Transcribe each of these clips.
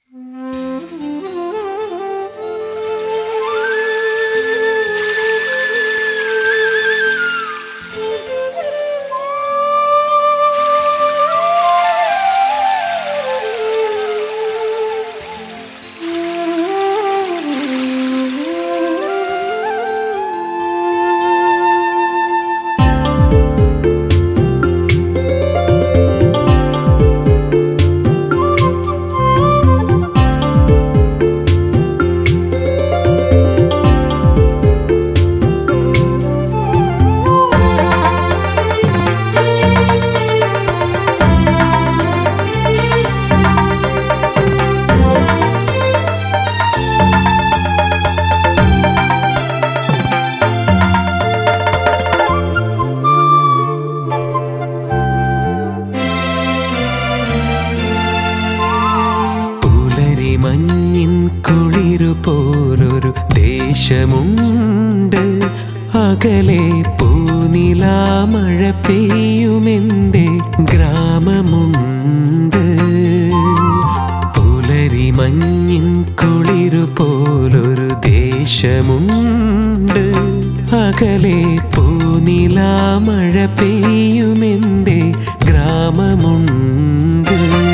പുലരി മഞ്ഞിൻ കുളിരു പോലൊരു ദേശമുണ്ട് അകലെ പൂനിലാ മഴ പെയ്യുമെൻ്റെ ഗ്രാമമുണ്ട് പുലരി മഞ്ഞിൻ കുളിരു പോലൊരു ദേശമുണ്ട് അകലെ പൂനിലാ മഴ പെയ്യുമെൻ്റെ ഗ്രാമമുണ്ട്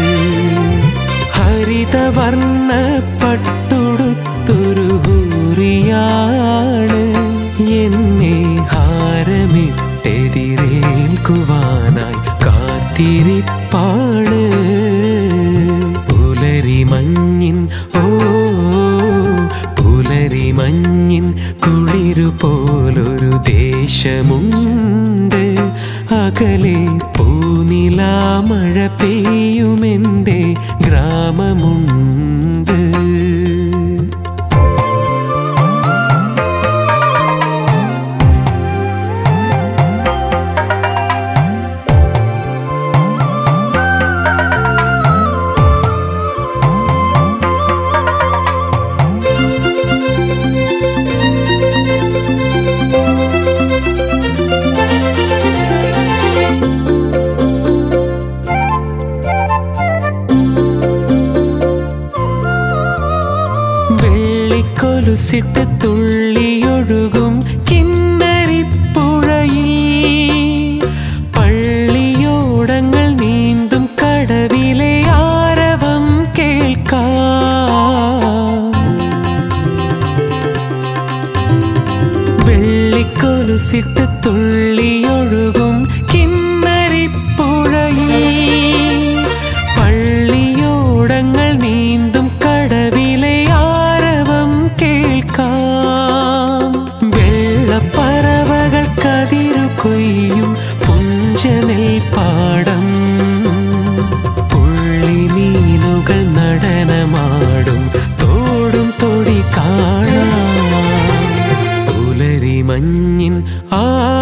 ഹരിതവർണ്ണ പട്ടുടുത്തൊരു ഹൂറിയാണ് എന്നെ ഹാരമിട്ടെതിരേൽക്കുവാനായി കാത്തിരിപ്പാണ് പുലരി മഞ്ഞിൻ ഓ പുലരി മഞ്ഞിൻ കുളിരു പോലൊരു ദേശമുണ്ട് അകലെ പൂനിലാ മഴ പെയ്യുമെൻ്റെ ഗ്രാമമുണ്ട് വെള്ളിക്കൊലുസിട്ട് തുള്ളിയൊഴുകും കിന്നരിപ്പുഴയിൽ പള്ളിയോടങ്ങൾ നീന്തും കടവിലെ ആരവം കേൾക്കാം വെള്ളിക്കൊലുസിട്ട് തുള്ളിയൊഴുകും കിന്നരിപ്പുഴയിൽ പള്ളിയോടങ്ങൾ നീന്തും കടവിലെ ആരവം കേൾക്കാം വെള്ളപ്പറവകൾ കതിരു കൊയ്യും പുഞ്ചനെൽപ്പാടം പുള്ളിമീനുകൾ നടനമാടും തോടും തൊടി കാണാം പുലരി മഞ്ഞിൻ ആ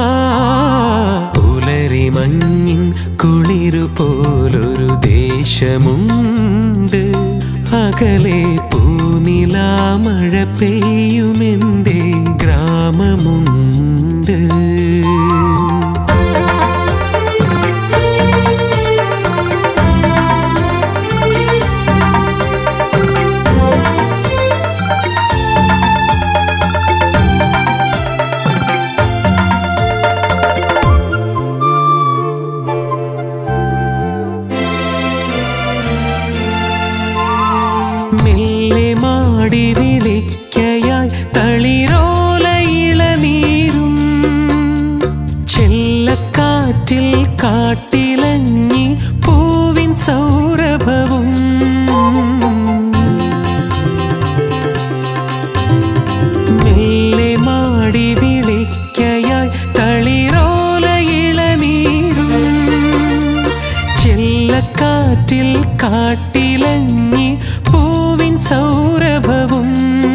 പുലരി മഞ്ഞിൻ കുളിരു പോലൊരു ദേശമുണ്ട് അകലെ പൂനിലാ മഴ പെയ്യുമെൻ്റെ ഗ്രാമമുണ്ട് മെല്ലെ മാടി വിളിക്കയായി തളിരോല ഇളനീരും ചെല്ലക്കാറ്റിൽ കാട്ടിലഞ്ഞി പൂവിൻ സൗരഭവും മെല്ലെ മാടി വിളിക്കയായി തളിരോല ഇളനീരും ചെല്ലക്കാറ്റിൽ കാട്ടിലഞ്ഞി പൂവിൻ സൗരഭവും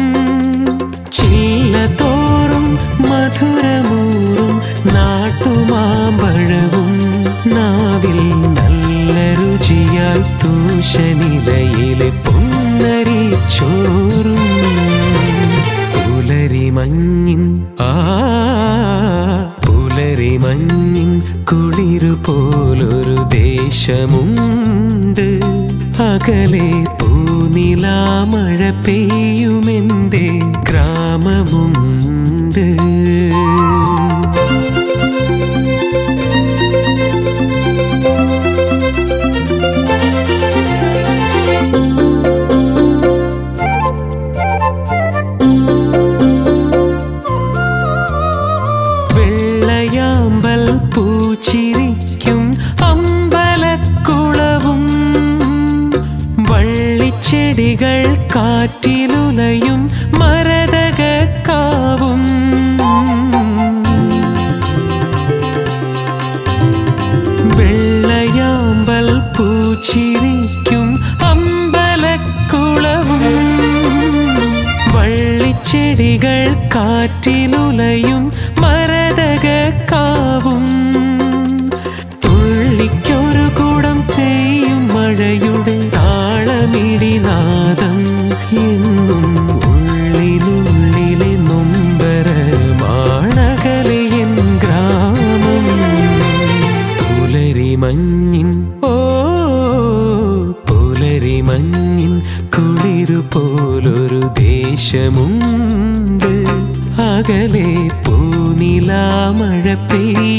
ചില്ലതോറും മധുരമൂറും നാട്ടുമാമ്പഴവും നാവിൽ നല്ല രുചിയായി തൂശനിലയിലെ പൊന്നരി ചോറും പുലരി മഞ്ഞിൻ ആ പുലരി മഞ്ഞിൻ കുളിരു പോലൊരു ദേശമുണ്ട് അകലെ പൂനിലാ വള്ളിച്ചെടികൾ കാറ്റിലുലയും മരതകാവും വെള്ളയാമ്പൽ പൂച്ചിരിക്കും അമ്പലക്കുളവും വള്ളിച്ചെടികൾ കാറ്റിലുലയും മരതകാവും തുള്ളിക്കൊരു കൂടം പെയ്യും മഴയുടെ താളമിടിനാദം എന്നും ഉള്ളിനുള്ളിലെ നൊമ്പരമാണകലെ എൻ ഗ്രാമം പുലരി മഞ്ഞിൻ ഓ പുലരി മഞ്ഞിൻ കുളിരു പോലൊരു ദേശമുണ്ട് അകലെ പൂനിലാമഴ പെയ്യും